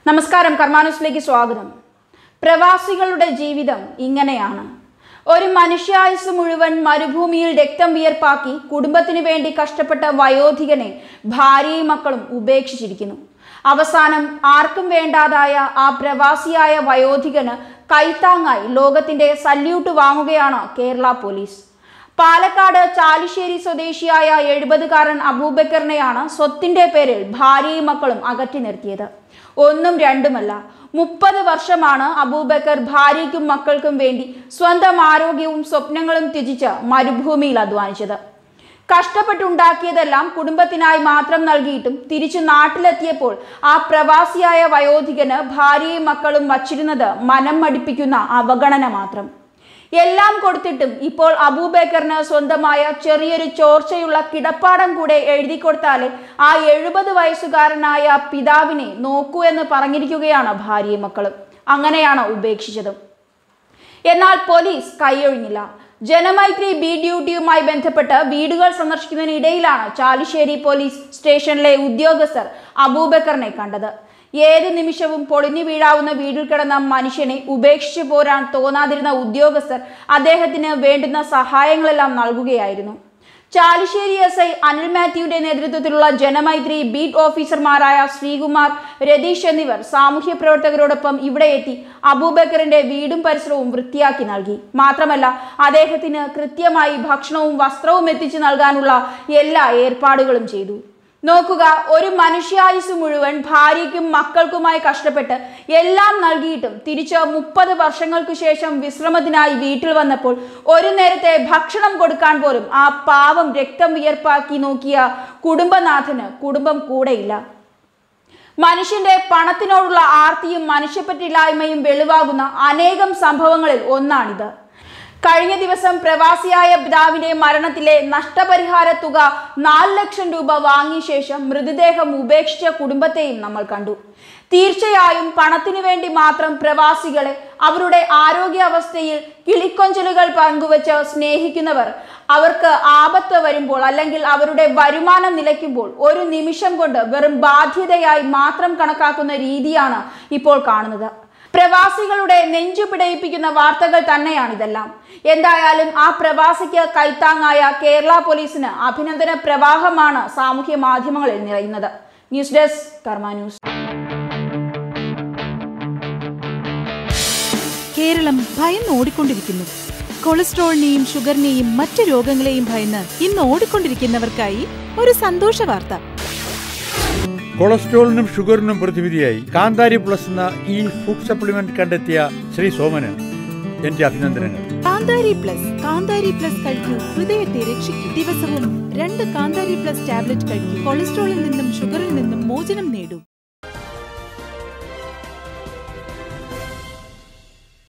നമസ്കാരം കർമാനുസിലേക്ക് സ്വാഗതം പ്രവാസികളുടെ ജീവിതം ഇങ്ങനെയാണ് ഒരു മനുഷ്യായുസ് മുഴുവൻ മരുഭൂമിയിൽ രക്തം വിയർപ്പാക്കി കുടുംബത്തിനു വേണ്ടി കഷ്ടപ്പെട്ട വയോധികനെ ഭാര്യയും മക്കളും ഉപേക്ഷിച്ചിരിക്കുന്നു അവസാനം ആർക്കും വേണ്ടാതായ ആ പ്രവാസിയായ വയോധികന് കൈത്താങ്ങായി ലോകത്തിന്റെ സല്യൂട്ട് വാങ്ങുകയാണ് കേരള പോലീസ് പാലക്കാട് ചാലിശ്ശേരി സ്വദേശിയായ എഴുപതുകാരൻ അബൂബക്കറിനെയാണ് സ്വത്തിന്റെ പേരിൽ ഭാര്യയും മക്കളും അകറ്റി നിർത്തിയത് ഒന്നും രണ്ടുമല്ല മുപ്പത് വർഷമാണ് അബൂബക്കർ ഭാര്യയ്ക്കും മക്കൾക്കും വേണ്ടി സ്വന്തം ആരോഗ്യവും സ്വപ്നങ്ങളും ത്യജിച്ച് മരുഭൂമിയിൽ അധ്വാനിച്ചത് കഷ്ടപ്പെട്ടുണ്ടാക്കിയതെല്ലാം കുടുംബത്തിനായി മാത്രം നൽകിയിട്ടും തിരിച്ചു നാട്ടിലെത്തിയപ്പോൾ ആ പ്രവാസിയായ വയോധികന് ഭാര്യയും മക്കളും വച്ചിരുന്നത് മനം മടിപ്പിക്കുന്ന അവഗണന മാത്രം എല്ലാം കൊടുത്തിട്ടും ഇപ്പോൾ അബൂബേക്കറിന് സ്വന്തമായ ചെറിയൊരു ചോർച്ചയുള്ള കിടപ്പാടം കൂടെ എഴുതി കൊടുത്താലേ ആ എഴുപത് വയസ്സുകാരനായ പിതാവിനെ നോക്കൂ എന്ന് പറഞ്ഞിരിക്കുകയാണ് ഭാര്യയും മക്കളും അങ്ങനെയാണ് ഉപേക്ഷിച്ചത് എന്നാൽ പോലീസ് കൈയൊഴിഞ്ഞില്ല ജനമൈത്രി ബി ഡ്യൂട്ടിയുമായി ബന്ധപ്പെട്ട് വീടുകൾ സന്ദർശിക്കുന്നതിനിടയിലാണ് ചാലിശ്ശേരി പോലീസ് സ്റ്റേഷനിലെ ഉദ്യോഗസ്ഥർ അബൂബക്കറിനെ കണ്ടത് ഏത് നിമിഷവും പൊളിഞ്ഞു വീഴാവുന്ന വീട്ടിൽ കിടന്ന മനുഷ്യനെ ഉപേക്ഷിച്ചു പോരാൻ തോന്നാതിരുന്ന ഉദ്യോഗസ്ഥർ അദ്ദേഹത്തിന് വേണ്ടുന്ന സഹായങ്ങളെല്ലാം നൽകുകയായിരുന്നു ചാലിശ്ശേരി എസ് ഐ അനിൽ മാത്യുവിന്റെ നേതൃത്വത്തിലുള്ള ജനമൈത്രി ബീറ്റ് ഓഫീസർമാരായ ശ്രീകുമാർ രതീഷ് എന്നിവർ സാമൂഹ്യ പ്രവർത്തകരോടൊപ്പം ഇവിടെ എത്തി അബൂബക്കറിന്റെ വീടും പരിസരവും വൃത്തിയാക്കി നൽകി മാത്രമല്ല അദ്ദേഹത്തിന് കൃത്യമായി ഭക്ഷണവും വസ്ത്രവും എത്തിച്ചു നൽകാനുള്ള എല്ലാ ഏർപ്പാടുകളും ചെയ്തു നോക്കുക ഒരു മനുഷ്യായുസ് മുഴുവൻ ഭാര്യയ്ക്കും മക്കൾക്കുമായി കഷ്ടപ്പെട്ട് എല്ലാം നൽകിയിട്ടും തിരിച്ച് മുപ്പത് വർഷങ്ങൾക്ക് ശേഷം വിശ്രമത്തിനായി വീട്ടിൽ വന്നപ്പോൾ ഒരു നേരത്തെ ഭക്ഷണം കൊടുക്കാൻ പോലും ആ പാവം രക്തം വിയർപ്പാക്കി നോക്കിയ കുടുംബനാഥന് കുടുംബം കൂടെയില്ല മനുഷ്യന്റെ പണത്തിനോടുള്ള ആർത്തിയും മനുഷ്യപ്പറ്റില്ലായ്മയും വെളിവാകുന്ന അനേകം സംഭവങ്ങളിൽ ഒന്നാണിത് കഴിഞ്ഞ ദിവസം പ്രവാസിയായ പിതാവിന്റെ മരണത്തിലെ നഷ്ടപരിഹാര തുക നാല് ലക്ഷം രൂപ വാങ്ങിയ ശേഷം മൃതദേഹം ഉപേക്ഷിച്ച കുടുംബത്തെയും നമ്മൾ കണ്ടു തീർച്ചയായും പണത്തിനു വേണ്ടി മാത്രം പ്രവാസികളെ അവരുടെ ആരോഗ്യാവസ്ഥയിൽ കിളിക്കൊഞ്ചലുകൾ പങ്കുവച്ച് സ്നേഹിക്കുന്നവർ അവർക്ക് ആപത്ത് വരുമ്പോൾ അല്ലെങ്കിൽ അവരുടെ വരുമാനം നിലയ്ക്കുമ്പോൾ ഒരു നിമിഷം കൊണ്ട് വെറും ബാധ്യതയായി മാത്രം കണക്കാക്കുന്ന രീതിയാണ് ഇപ്പോൾ കാണുന്നത് പ്രവാസികളുടെ നെഞ്ചു പിടയിപ്പിക്കുന്ന വാർത്തകൾ തന്നെയാണിതെല്ലാം എന്തായാലും ആ പ്രവാസിക്ക് കൈത്താങ്ങായ കേരള പോലീസിന് അഭിനന്ദന പ്രവാഹമാണ് സാമൂഹ്യ മാധ്യമങ്ങളിൽ നിറയുന്നത് news desk Karma news Keralam ഭയന്ന് ഓടിക്കൊണ്ടിരിക്കുന്നു കൊളസ്ട്രോളിനെയും ഷുഗറിനെയും മറ്റു രോഗങ്ങളെയും ഭയന്ന് ഇന്ന് ഓടിക്കൊണ്ടിരിക്കുന്നവർക്കായി ഒരു സന്തോഷ വാർത്ത കൊളസ്ട്രോളിനും ഷുഗറിനും പ്രതിവിധിയായി കാന്താരി പ്ലസ് എന്ന ഈ ഫുഡ് സപ്ലിമെന്റ് കണ്ടെത്തിയ ശ്രീ സോമന് എന്റെ അഭിനന്ദനങ്ങൾ കാന്താരി പ്ലസ് കാന്താരി പ്ലസ് കഴിക്കൂ ഹൃദയത്തെ രക്ഷിക്കൂ ദിവസവും രണ്ട് കാന്താരി പ്ലസ് ടാബ്ലറ്റ് കഴിക്കൂ കൊളസ്ട്രോളിൽ നിന്നും ഷുഗറിൽ നിന്നും മോചനം നേടൂ